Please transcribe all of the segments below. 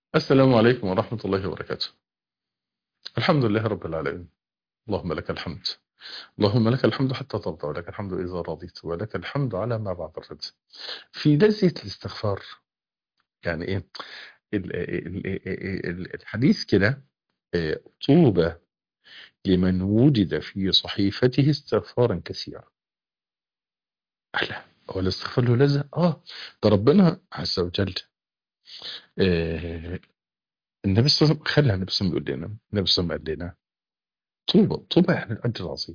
السلام عليكم ورحمة الله وبركاته الحمد لله رب العالمين اللهم لك الحمد اللهم لك الحمد حتى ترضى ولك الحمد إذا رضيت ولك الحمد على ما بعد الرد في لذة الاستغفار يعني إيه ال- ال- ال- ال- الحديث كده آه، طوبى لمن وجد في صحيفته استغفارا كثيرا أحلى هو الاستغفار له لذة آه ده ربنا عز وجل آه، النبي صلى الله عليه وسلم خلى النبي صلى الله عليه وسلم يقول لنا النبي صلى الله عليه وسلم قال لنا طوبى طوبى يعني الأجر العظيم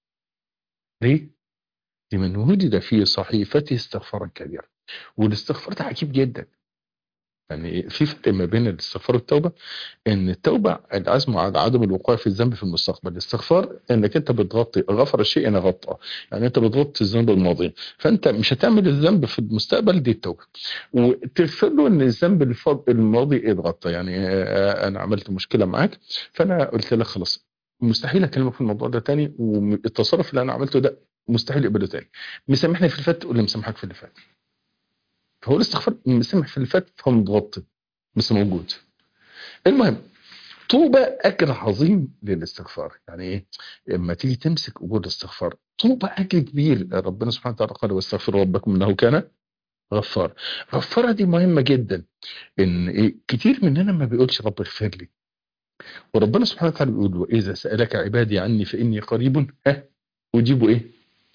ليه؟ لمن وجد في صحيفته استغفارا كبيرا والاستغفار ده عجيب جدا يعني في فرق ما بين الاستغفار والتوبه ان التوبه العزم على عدم الوقوع في الذنب في المستقبل الاستغفار انك انت بتغطي غفر الشيء انا غطى يعني انت بتغطي الذنب الماضي فانت مش هتعمل الذنب في المستقبل دي التوبه وتغفر له ان الذنب الفض- الماضي اتغطى يعني آه، انا عملت مشكله معاك فانا قلت لك خلاص مستحيل اكلمك في الموضوع ده تاني والتصرف اللي انا عملته ده مستحيل اقبله تاني مسامحني في اللي فات تقول لي مسامحك في اللي فات فهو الاستغفار مسامح في اللي فات فهو متغطي بس موجود المهم طوبى اجر عظيم للاستغفار يعني ايه لما تيجي تمسك امور الاستغفار طوبى اجر كبير ربنا سبحانه وتعالى قال واستغفروا ربكم انه كان غفار غفاره دي مهمه جدا ان ايه كتير مننا ما بيقولش رب اغفر لي وربنا سبحانه وتعالى بيقول واذا سالك عبادي عني فاني قريب ها اجيب ايه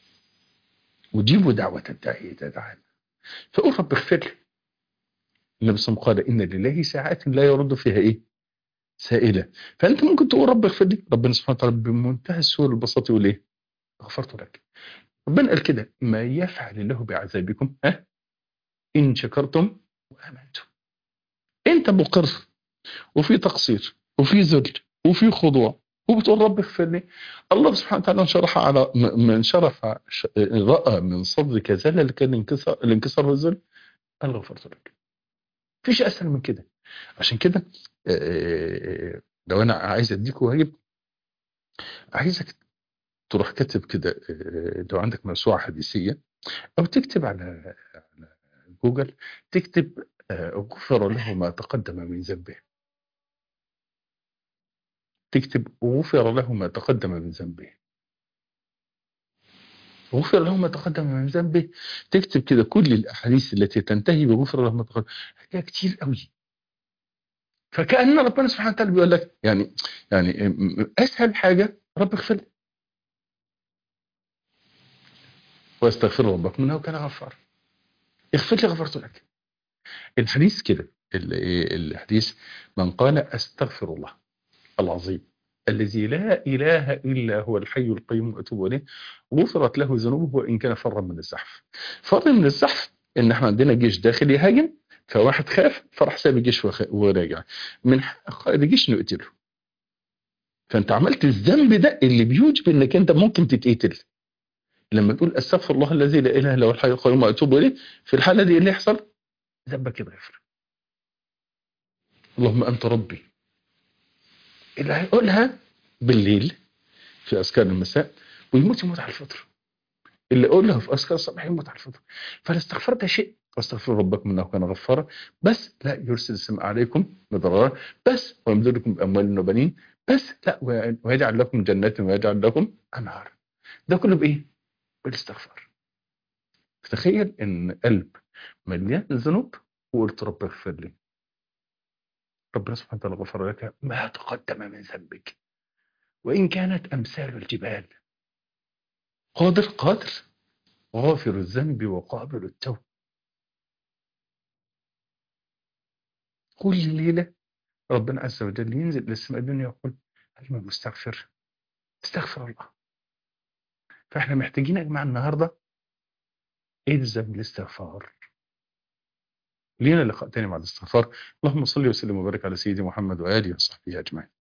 اجيب دعوه الداعي اذا دعاني فقول رب اغفر لي النبي صلى الله عليه وسلم قال ان لله ساعات لا يرد فيها ايه سائله فانت ممكن تقول رب اغفر لي ربنا سبحانه وتعالى بمنتهى السهوله والبساطه يقول ايه غفرت لك ربنا قال كده ما يفعل الله بعذابكم ها ان شكرتم وامنتم انت مقر وفي تقصير وفي ذل وفي خضوع وبتقول رب اغفر لي الله سبحانه وتعالى انشرح على م- من شرف ش- راى من صدرك ذلك الانكسار الانكسار والذل قال غفرت لك مفيش اسهل من كده عشان كده آه، لو انا عايز اديك واجب عايزك تروح كاتب كده آه، لو عندك موسوعه حديثيه او تكتب على على جوجل تكتب آه، غفر له ما تقدم من ذنبه تكتب غفر له ما تقدم من ذنبه غفر له ما تقدم من ذنبه تكتب كده كل الاحاديث التي تنتهي بغفر له ما تقدم هي كتير قوي فكأن ربنا سبحانه وتعالى بيقول لك يعني يعني م- م- اسهل حاجه رب اغفر لي واستغفر ربكم انه كان غفار اغفر لي غفرت لك الحديث كده ال- إيه الحديث من قال استغفر الله العظيم الذي لا اله الا هو الحي القيوم واتوب اليه غفرت له ذنوبه وان كان فرا من الزحف فر من الزحف ان احنا عندنا جيش داخل يهاجم فواحد خاف فراح ساب الجيش وخ- وراجع من حق قائد الجيش نقتله فانت عملت الذنب ده اللي بيوجب انك انت ممكن تتقتل لما تقول استغفر الله الذي لا اله الا هو الحي القيوم واتوب اليه في الحاله دي إيه اللي يحصل ذنبك يتغفر اللهم انت ربي اللي هيقولها بالليل في اذكار المساء ويموت يموت على الفطر اللي يقولها في اذكار الصباح يموت على الفطر فالاستغفار ده شيء واستغفر ربكم انه كان غفارا بس لا يرسل السماء عليكم مدرارا بس ويمددكم باموال وبنين بس لا ويجعل لكم جنات ويجعل لكم انهار ده كله بايه؟ بالاستغفار تخيل ان قلب مليان ذنوب وقلت رب اغفر لي ربنا سبحانه وتعالى غفر لك ما تقدم من ذنبك وان كانت امثال الجبال قادر قادر غافر الذنب وقابل التوب كل ليله ربنا عز وجل ينزل للسماء الدنيا يقول هل من مستغفر استغفر الله فاحنا محتاجين يا جماعه النهارده الزم الاستغفار لينا لقاء تاني مع الاستغفار اللهم صل وسلم وبارك على سيدي محمد واله وصحبه اجمعين